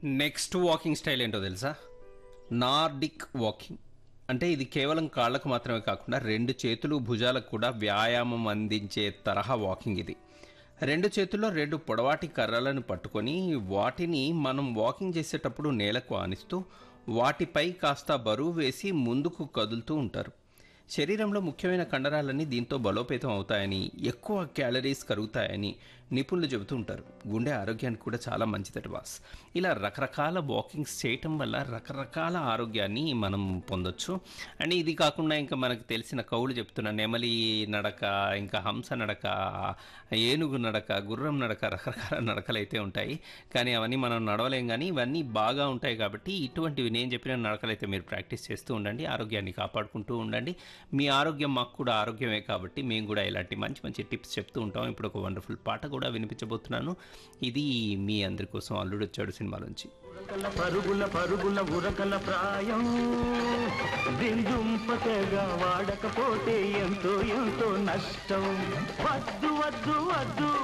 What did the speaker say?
next walking style ఏంటో తెలుసా Nordic walking అంటే ఇది కేవలం కాళ్ళకు మాత్రమే కాకుండా రెండు చేతులు భుజాలకు కూడా వ్యాయామం అందించే తరహా వాకింగ్ ఇది రెండు చేతుల్లో రెండు పొడవాటి కర్రలను పట్టుకొని వాటిని మనం వాకింగ్ చేసేటప్పుడు నేలకు ఆనిస్తూ వాటిపై కాస్త బరువు వేసి ముందుకు కదులుతూ ఉంటారు శరీరంలో ముఖ్యమైన కండరాలన్నీ దీంతో బలోపేతం అవుతాయని ఎక్కువ క్యాలరీస్ కరుగుతాయని నిపుణులు చెబుతూ ఉంటారు గుండె ఆరోగ్యానికి కూడా చాలా మంచిదట బాస్ ఇలా రకరకాల వాకింగ్స్ చేయటం వల్ల రకరకాల ఆరోగ్యాన్ని మనం పొందొచ్చు అండ్ ఇది కాకుండా ఇంకా మనకు తెలిసిన కవులు చెప్తున్న నెమలి నడక ఇంకా హంస నడక ఏనుగు నడక గుర్రం నడక రకరకాల నడకలు అయితే ఉంటాయి కానీ అవన్నీ మనం నడవలేం కానీ ఇవన్నీ బాగా ఉంటాయి కాబట్టి ఇటువంటివి నేను చెప్పిన నడకలు అయితే మీరు ప్రాక్టీస్ చేస్తూ ఉండండి ఆరోగ్యాన్ని కాపాడుకుంటూ ఉండండి మీ ఆరోగ్యం మాకు కూడా ఆరోగ్యమే కాబట్టి మేము కూడా ఇలాంటి మంచి మంచి టిప్స్ చెప్తూ ఉంటాం ఇప్పుడు ఒక వండర్ఫుల్ పాట కూడా వినిపించబోతున్నాను ఇది మీ అందరి కోసం అల్లుడు వచ్చాడు సినిమాలోంచి ఉరకల పరుగుల పరుగుల ఉరకల ప్రాయం దిందుంపకగా వాడకపోతే ఎంతో ఎంతో నష్టం వద్దు వద్దు వద్దు